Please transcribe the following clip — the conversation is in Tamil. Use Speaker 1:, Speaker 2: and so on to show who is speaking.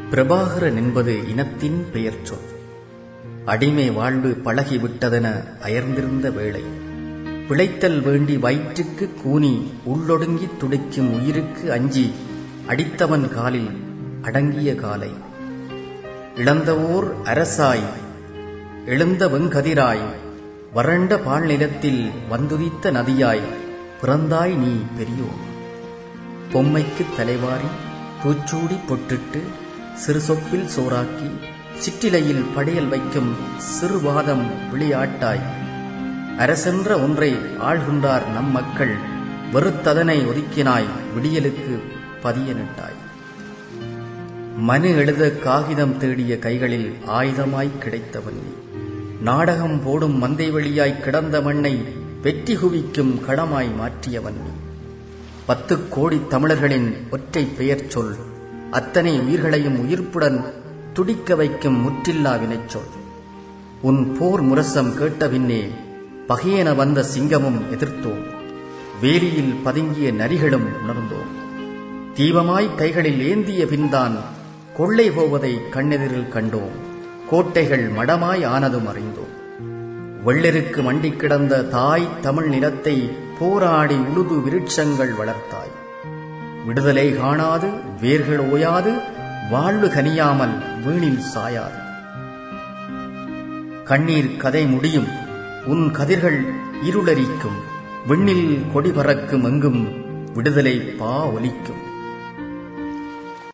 Speaker 1: பிரபாகரன் என்பது இனத்தின் பெயர் சொல் அடிமை வாழ்வு பழகிவிட்டதென அயர்ந்திருந்த வேளை பிழைத்தல் வேண்டி வயிற்றுக்கு கூனி உள்ளொடுங்கி துடிக்கும் உயிருக்கு அஞ்சி அடித்தவன் காலில் அடங்கிய காலை இழந்தவோர் அரசாய் எழுந்த வெங்கதிராய் வறண்ட பால் நிலத்தில் வந்துதித்த நதியாய் பிறந்தாய் நீ பெரியோர் பொம்மைக்கு தலைவாரி பூச்சூடி பொட்டிட்டு சிறு சொப்பில் சோறாக்கி சிற்றிலையில் படையல் வைக்கும் சிறுவாதம் விளையாட்டாய் அரசென்ற ஒன்றை ஆள்கின்றார் நம் மக்கள் வெறுத்ததனை ஒதுக்கினாய் விடியலுக்கு பதியனிட்டாய் மனு எழுத காகிதம் தேடிய கைகளில் ஆயுதமாய் கிடைத்தவன் நீ நாடகம் போடும் மந்தை வழியாய் கிடந்த மண்ணை வெற்றி குவிக்கும் களமாய் மாற்றியவன் நீ பத்து கோடி தமிழர்களின் ஒற்றை பெயர் சொல் அத்தனை உயிர்களையும் உயிர்ப்புடன் துடிக்க வைக்கும் முற்றில்லா வினைச்சொல் உன் போர் முரசம் கேட்ட பின்னே பகையென வந்த சிங்கமும் எதிர்த்தோம் வேலியில் பதுங்கிய நரிகளும் உணர்ந்தோம் தீபமாய் கைகளில் ஏந்திய பின்தான் கொள்ளை போவதை கண்ணெதிரில் கண்டோம் கோட்டைகள் மடமாய் ஆனதும் அறிந்தோம் வெள்ளெருக்கு மண்டி கிடந்த தாய் தமிழ் நிலத்தை போராடி உழுது விருட்சங்கள் வளர்த்தாய் விடுதலை காணாது வேர்கள் ஓயாது வாழ்வு கனியாமல் வீணில் சாயாது கண்ணீர் கதை முடியும் உன் கதிர்கள் இருளரிக்கும் விண்ணில் கொடி பறக்கும் எங்கும் விடுதலை பா ஒலிக்கும்